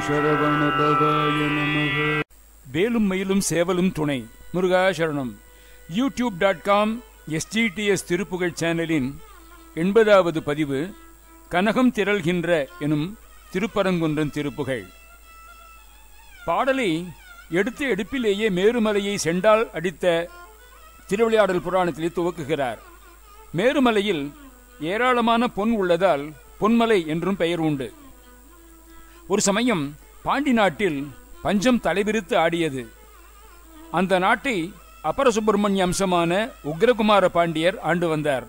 சரவண பவாய நமக வேலும் மயிலும் சேவலும் துணை முருகா சரணம் YouTube dot com STDS Thiruppugazh சேனலின் எண்பதாவது பதிவு கனகம் திரள்கின்ற எனும் திருப்பரங்குன்றன் திருப்புகழ் பாடலை எடுத்த எடுப்பிலேயே மேருமலையை செண்டால் அடித்த திருவிளையாடல் புராணத்திலே துவக்குகிறார் மேருமலையில் ஏராளமான பொன் உள்ளதால் பொன்மலை என்றும் பெயர் உண்டு ஒரு சமயம் பாண்டி நாட்டில் பஞ்சம் தலைவிரித்து ஆடியது அந்த நாட்டை அபர சுப்பிரமணிய அம்சமான உக்ரகுமார பாண்டியர் ஆண்டு வந்தார்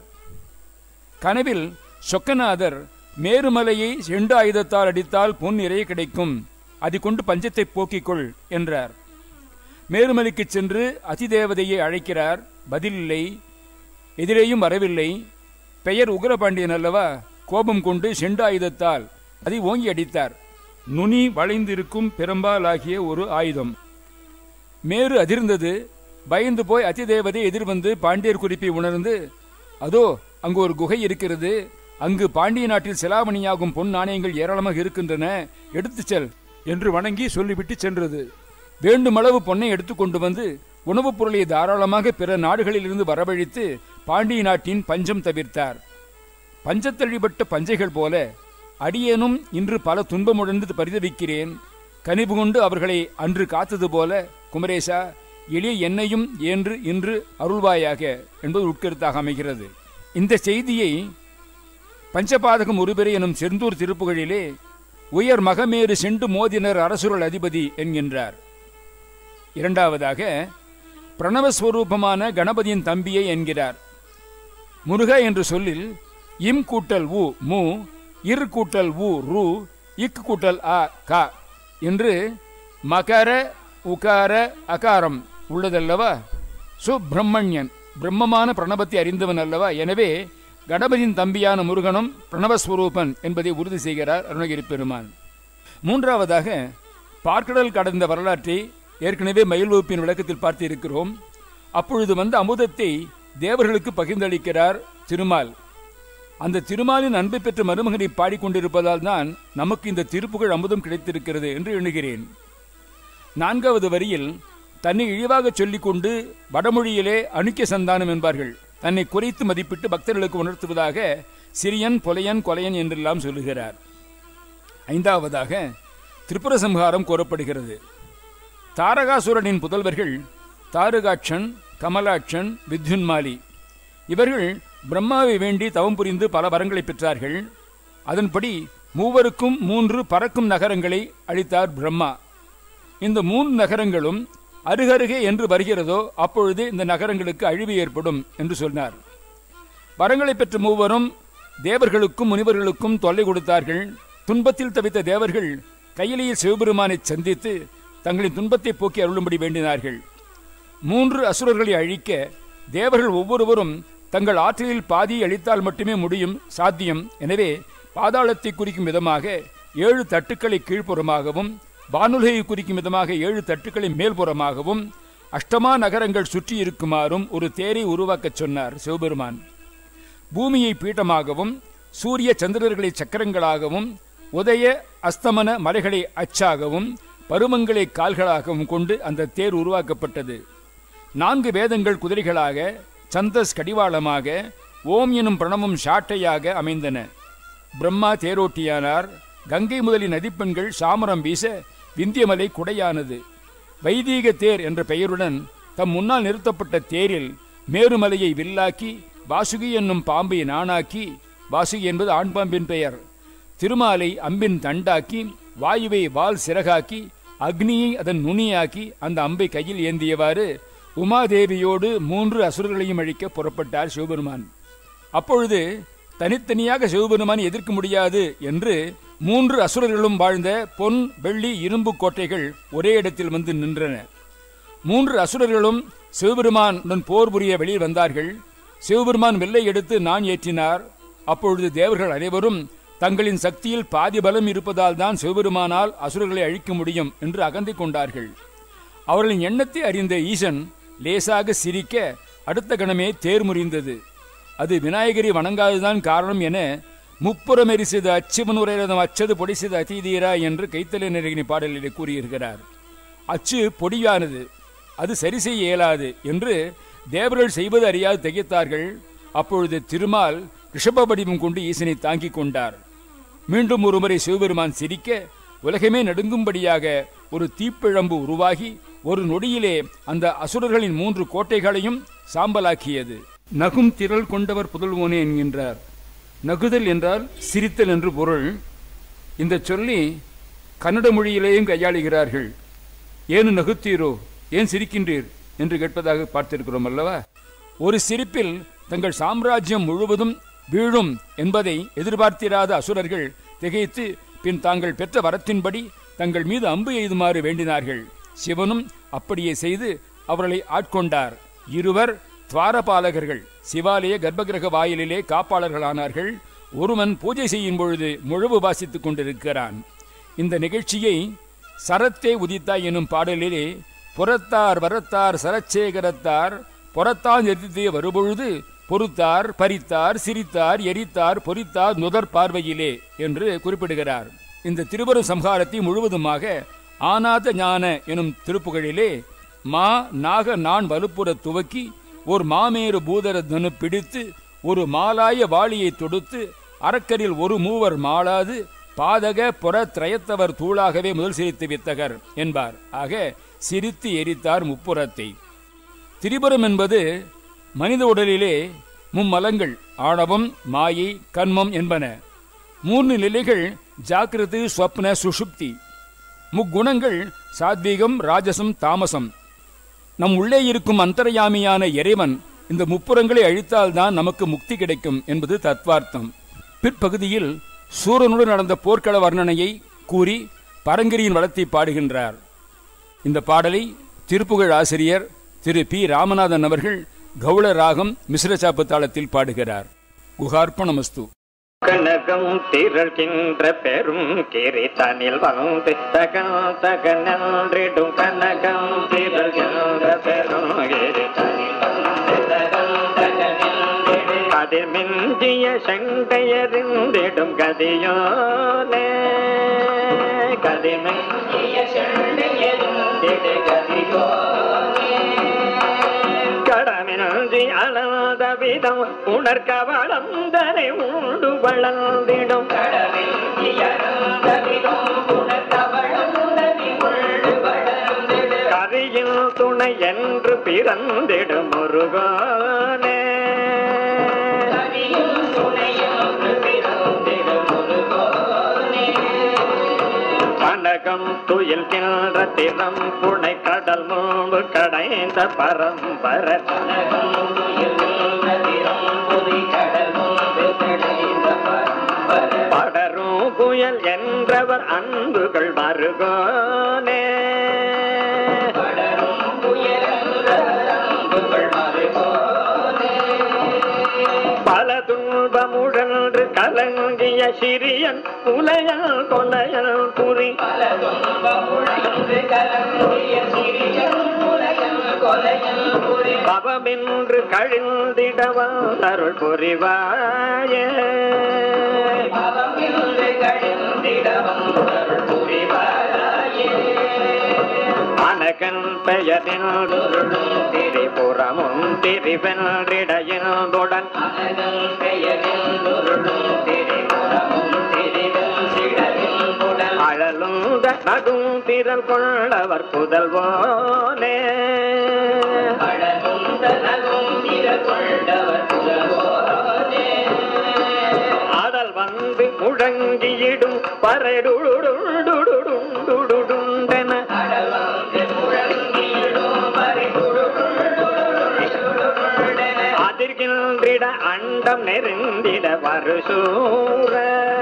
கனவில் சொக்கநாதர் மேருமலையை செண்டு ஆயுதத்தால் அடித்தால் பொன் நிறைய கிடைக்கும் அதை கொண்டு பஞ்சத்தை போக்கிக்கொள் என்றார் மேருமலைக்கு சென்று அதிதேவதையை அழைக்கிறார் பதிலில்லை எதிரேயும் வரவில்லை பெயர் உக்ரபாண்டியன் அல்லவா கோபம் கொண்டு செண்டு ஆயுதத்தால் அதை ஓங்கி அடித்தார் நுனி வளைந்திருக்கும் பெரும்பாலாகிய ஒரு ஆயுதம் மேரு அதிர்ந்தது பயந்து போய் அதிதேவதை எதிர்வந்து பாண்டியர் குறிப்பை உணர்ந்து அதோ அங்கு ஒரு குகை இருக்கிறது அங்கு பாண்டிய நாட்டில் செலாவணியாகும் பொன் நாணயங்கள் ஏராளமாக இருக்கின்றன எடுத்துச் செல் என்று வணங்கி சொல்லிவிட்டு சென்றது வேண்டுமளவு பொன்னை எடுத்துக்கொண்டு வந்து உணவுப் பொருளை தாராளமாக பிற நாடுகளிலிருந்து வரவழைத்து பாண்டிய நாட்டின் பஞ்சம் தவிர்த்தார் பஞ்சத்தழிபட்ட பஞ்சைகள் போல அடியேனும் இன்று பல துன்பமுடந்து பரிதவிக்கிறேன் கனிவு கொண்டு அவர்களை அன்று காத்தது போல குமரேசா எளிய என்னையும் என்று இன்று அருள்வாயாக என்பது உட்கருத்தாக அமைகிறது இந்த செய்தியை பஞ்சபாதகம் ஒருபெரு எனும் செந்தூர் திருப்புகழிலே உயர் மகமேறு செண்டு மோதினர் அரசுரல் அதிபதி என்கின்றார் இரண்டாவதாக பிரணவஸ்வரூபமான கணபதியின் தம்பியை என்கிறார் முருக என்று சொல்லில் இம் கூட்டல் உ மு இர் கூட்டல் உ ரு இக் கூட்டல் அ க என்று மகர உகார அகாரம் உள்ளதல்லவா சுப்பிரமணியன் பிரம்மமான பிரணவத்தை அறிந்தவன் அல்லவா எனவே கணபதியின் தம்பியான முருகனும் பிரணவஸ்வரூபன் என்பதை உறுதி செய்கிறார் அருணகிரி பெருமான் மூன்றாவதாக பார்க்கடல் கடந்த வரலாற்றை ஏற்கனவே மயில் வகுப்பின் விளக்கத்தில் பார்த்து இருக்கிறோம் அப்பொழுது வந்த அமுதத்தை தேவர்களுக்கு பகிர்ந்தளிக்கிறார் திருமால் அந்த திருமாலின் அன்பை பெற்ற மருமகனை பாடிக்கொண்டிருப்பதால் தான் நமக்கு இந்த திருப்புகழ் அமுதம் கிடைத்திருக்கிறது என்று எண்ணுகிறேன் நான்காவது வரியில் தன்னை இழிவாக சொல்லிக்கொண்டு வடமொழியிலே அணுக்கிய சந்தானம் என்பார்கள் தன்னை குறைத்து மதிப்பிட்டு பக்தர்களுக்கு உணர்த்துவதாக சிறியன் பொலையன் கொலையன் என்றெல்லாம் சொல்லுகிறார் ஐந்தாவதாக திரிபுர சம்ஹாரம் கோரப்படுகிறது தாரகாசுரனின் புதல்வர்கள் தாருகாட்சன் கமலாட்சன் வித்யுன்மாலி இவர்கள் பிரம்மாவை வேண்டி தவம் புரிந்து பல வரங்களை பெற்றார்கள் அதன்படி மூவருக்கும் மூன்று பறக்கும் நகரங்களை அளித்தார் பிரம்மா இந்த மூன்று நகரங்களும் அருகருகே என்று வருகிறதோ அப்பொழுது இந்த நகரங்களுக்கு அழிவு ஏற்படும் என்று சொன்னார் வரங்களை பெற்ற மூவரும் தேவர்களுக்கும் முனிவர்களுக்கும் தொல்லை கொடுத்தார்கள் துன்பத்தில் தவித்த தேவர்கள் கையிலேயில் சிவபெருமானை சந்தித்து தங்களின் துன்பத்தை போக்கி அருளும்படி வேண்டினார்கள் மூன்று அசுரர்களை அழிக்க தேவர்கள் ஒவ்வொருவரும் தங்கள் ஆற்றலில் பாதியை அளித்தால் மட்டுமே முடியும் சாத்தியம் எனவே பாதாளத்தை குறிக்கும் விதமாக ஏழு தட்டுக்களை கீழ்ப்புறமாகவும் வானுலகை குறிக்கும் விதமாக ஏழு தட்டுக்களை மேல்புறமாகவும் அஷ்டமா நகரங்கள் சுற்றி இருக்குமாறும் ஒரு தேரை உருவாக்கச் சொன்னார் சிவபெருமான் பூமியை பீட்டமாகவும் சூரிய சந்திரர்களை சக்கரங்களாகவும் உதய அஸ்தமன மலைகளை அச்சாகவும் பருவங்களை கால்களாகவும் கொண்டு அந்த தேர் உருவாக்கப்பட்டது நான்கு வேதங்கள் குதிரைகளாக சந்தஸ் கடிவாளமாக ஓம் எனும் பிரணவம் சாட்டையாக அமைந்தன பிரம்மா தேரோட்டியானார் கங்கை முதலிய நதிப்பெண்கள் சாமரம் வீச விந்தியமலை குடையானது வைதீக தேர் என்ற பெயருடன் தம் முன்னால் நிறுத்தப்பட்ட தேரில் மேருமலையை வில்லாக்கி வாசுகி என்னும் பாம்பை நானாக்கி வாசுகி என்பது ஆண் பாம்பின் பெயர் திருமாலை அம்பின் தண்டாக்கி வாயுவை வால் சிறகாக்கி அக்னியை அதன் நுனியாக்கி அந்த அம்பை கையில் ஏந்தியவாறு உமாதேவியோடு மூன்று அசுரர்களையும் அழிக்க புறப்பட்டார் சிவபெருமான் அப்பொழுது தனித்தனியாக சிவபெருமான் எதிர்க்க முடியாது என்று மூன்று அசுரர்களும் வாழ்ந்த பொன் வெள்ளி இரும்பு கோட்டைகள் ஒரே இடத்தில் வந்து நின்றன மூன்று அசுரர்களும் சிவபெருமானுடன் போர் புரிய வெளியில் வந்தார்கள் சிவபெருமான் வெள்ளை எடுத்து நான் ஏற்றினார் அப்பொழுது தேவர்கள் அனைவரும் தங்களின் சக்தியில் பாதி பலம் இருப்பதால் தான் சிவபெருமானால் அசுரர்களை அழிக்க முடியும் என்று அகந்தை கொண்டார்கள் அவர்களின் எண்ணத்தை அறிந்த ஈசன் லேசாக சிரிக்க அடுத்த கணமே தேர் முறிந்தது அது விநாயகரை வணங்காததுதான் காரணம் என முப்புறமெரிசித அச்சுமனுரையதம் அச்சது பொடிசித அதீதீரா என்று கைத்தலை நெருகினி பாடலிலே கூறியிருக்கிறார் அச்சு பொடியானது அது சரி செய்ய இயலாது என்று தேவர்கள் செய்வது அறியாது திகைத்தார்கள் அப்பொழுது திருமால் ரிஷப வடிவம் கொண்டு ஈசனை தாங்கிக் கொண்டார் மீண்டும் ஒருமுறை சிவபெருமான் சிரிக்க உலகமே நடுங்கும்படியாக ஒரு தீப்பிழம்பு உருவாகி ஒரு நொடியிலே அந்த அசுரர்களின் மூன்று கோட்டைகளையும் சாம்பலாக்கியது நகும் திரள் கொண்டவர் புதல்வோனே என்கின்றார் நகுதல் என்றால் சிரித்தல் என்று பொருள் இந்த சொல்லி கன்னட மொழியிலேயும் கையாளுகிறார்கள் ஏன் நகுத்தீரோ ஏன் சிரிக்கின்றீர் என்று கேட்பதாக பார்த்திருக்கிறோம் அல்லவா ஒரு சிரிப்பில் தங்கள் சாம்ராஜ்யம் முழுவதும் வீழும் என்பதை எதிர்பார்த்திராத அசுரர்கள் திகைத்து பின் தாங்கள் பெற்ற வரத்தின்படி தங்கள் மீது அம்பு எய்துமாறு வேண்டினார்கள் சிவனும் அப்படியே செய்து அவர்களை ஆட்கொண்டார் இருவர் துவாரபாலகர்கள் சிவாலய கர்ப்பகிரக வாயிலிலே காப்பாளர்களானார்கள் ஒருவன் பூஜை செய்யும் பொழுது முழவு வாசித்துக் கொண்டிருக்கிறான் இந்த நிகழ்ச்சியை சரத்தே உதித்தாய் எனும் பாடலிலே புறத்தார் வரத்தார் சரச்சேகரத்தார் புறத்தான் எதிர்த்தே வருபொழுது பொறுத்தார் பறித்தார் சிரித்தார் எரித்தார் பொறித்தார் நுதற் பார்வையிலே என்று குறிப்பிடுகிறார் இந்த திருவரு சம்ஹாரத்தை முழுவதுமாக ஆனாத ஞான எனும் திருப்புகழிலே மா நாக நான் வலுப்புற துவக்கி ஒரு மாமேறு பூதர தனு பிடித்து ஒரு மாலாய வாளியை தொடுத்து அரக்கரில் ஒரு மூவர் மாளாது பாதக புற திரயத்தவர் தூளாகவே முதல் சிரித்து வித்தகர் என்பார் ஆக சிரித்து எரித்தார் முப்புறத்தை திரிபுரம் என்பது மனித உடலிலே மும்மலங்கள் ஆணவம் மாயை கண்மம் என்பன மூன்று நிலைகள் ஜாக்கிரது ஸ்வப்ன சுஷுப்தி முக்குணங்கள் சாத்வீகம் ராஜசம் தாமசம் நம் உள்ளே இருக்கும் அந்தரயாமியான இறைவன் இந்த முப்புறங்களை அழித்தால்தான் நமக்கு முக்தி கிடைக்கும் என்பது தத்வார்த்தம் பிற்பகுதியில் சூரனுடன் நடந்த போர்க்கள வர்ணனையை கூறி பரங்கிரியின் வளத்தை பாடுகின்றார் இந்த பாடலை திருப்புகழ் ஆசிரியர் திரு பி ராமநாதன் அவர்கள் கௌள ராகம் மிஸ்ரச்சாப்பு தாளத்தில் பாடுகிறார் குகார்ப்பணமஸ்து கனகம் திரள்கின்ற பெரும் கிரித்தனில் வந்து தகன் தகனன்றிடும் கனகம் திரள்கின்ற பெரும் கிரித்தனில் வந்து தகன் தகனன்றிடும் கதிர் மிஞ்சிய சண்டையறிந்திடும் கதியோனே கதிர் மிஞ்சிய சண்டையறிந்திடும் கதியோனே கடமின்றி அளந்த விதம் உணர்க வளர்ந்தனை உண்டு வளர்ந்திடும் கரியில் துணை என்று பிறந்திடும் முருகானே கனகம் துயில் கின்ற திறம் புனை கடல் முன்பு கடைந்த பரம்பர கனகம் துயில் கின்ற திறம் புதி கடல் முன்பு கடைந்த பரம்பர படரும் புயல் என்றவர் அன்புகள் மருகோனே படரும் புயல் என்றவர் அன்புகள் மருகோனே பல துன்பமுழன்று கலங்கிய சிறியன் உலையல் கொலையல் புரி பல துன்பமுழன்று கலங்கிய சிறியன் உலையல் கொலையல் புரி பவமென்று கழிந்திடவா அருள் புரிவாயே பவமென்று கழிந்திடவம் அருள் புரிவாயே அனகன் பெயரில் திரிபுரமும் திரிவென்றிடையினுடன் அனகன் பெயரில் திரிபுரமும் திரிவென்றிடையினுடன் அழலுந்த நடும் திரள் கொள்ளவர் புதல்வோனே அழலுந்த நடும் திரள் கொண்டவர் புதல்வோனே ஆடல் வந்து முழங்கியிடும் பறைடுடுடுடுடுடுடுடுண்டென அதிர்கின்றிட அண்டம் நெருந்திட வருசூர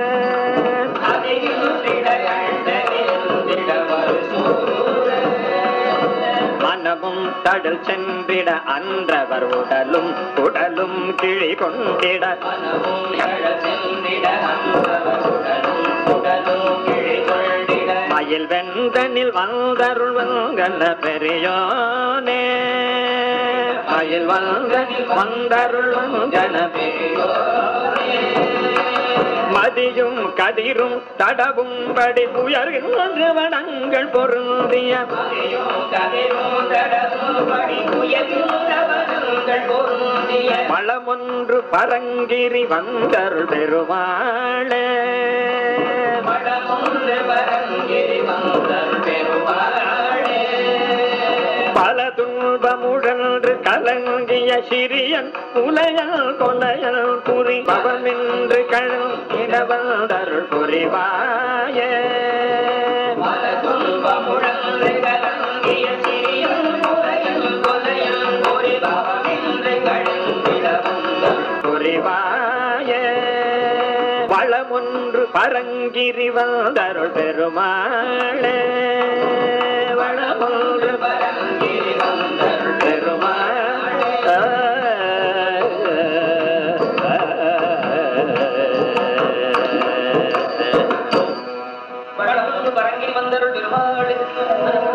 மனமும் தடல் சென்றிட அன்றவர் உடலும் உடலும் கிழி கொண்டிட மனமும் சென்றிட அன்றவர் உடலும் உடலும் கிழி கொண்டிட மயில் வெந்தனில் வந்தருள் வங்கன பெரியோனே மயில் வந்த வந்தருள் ஜனமே மதியும் கதிரும் தடவும்படி உயர்கின்ற வடங்கள் பொருந்திய மளமொன்று பரங்கிரி வந்தருள் பெருமாளே பல துன்பமுழன்று கலங்கிய சிறியன் உலையல் கொலையல் புரி பவமின்று கழுங்கிடவந்தருள் புரிவாயே புரிவாயே வளமொன்று பரங்கிரி வந்தருள் பெருமாளே வளமொன்று பரங்கிரி வந்தருள் பெருமாளே பரங்கி வந்தருள் பெருமாள்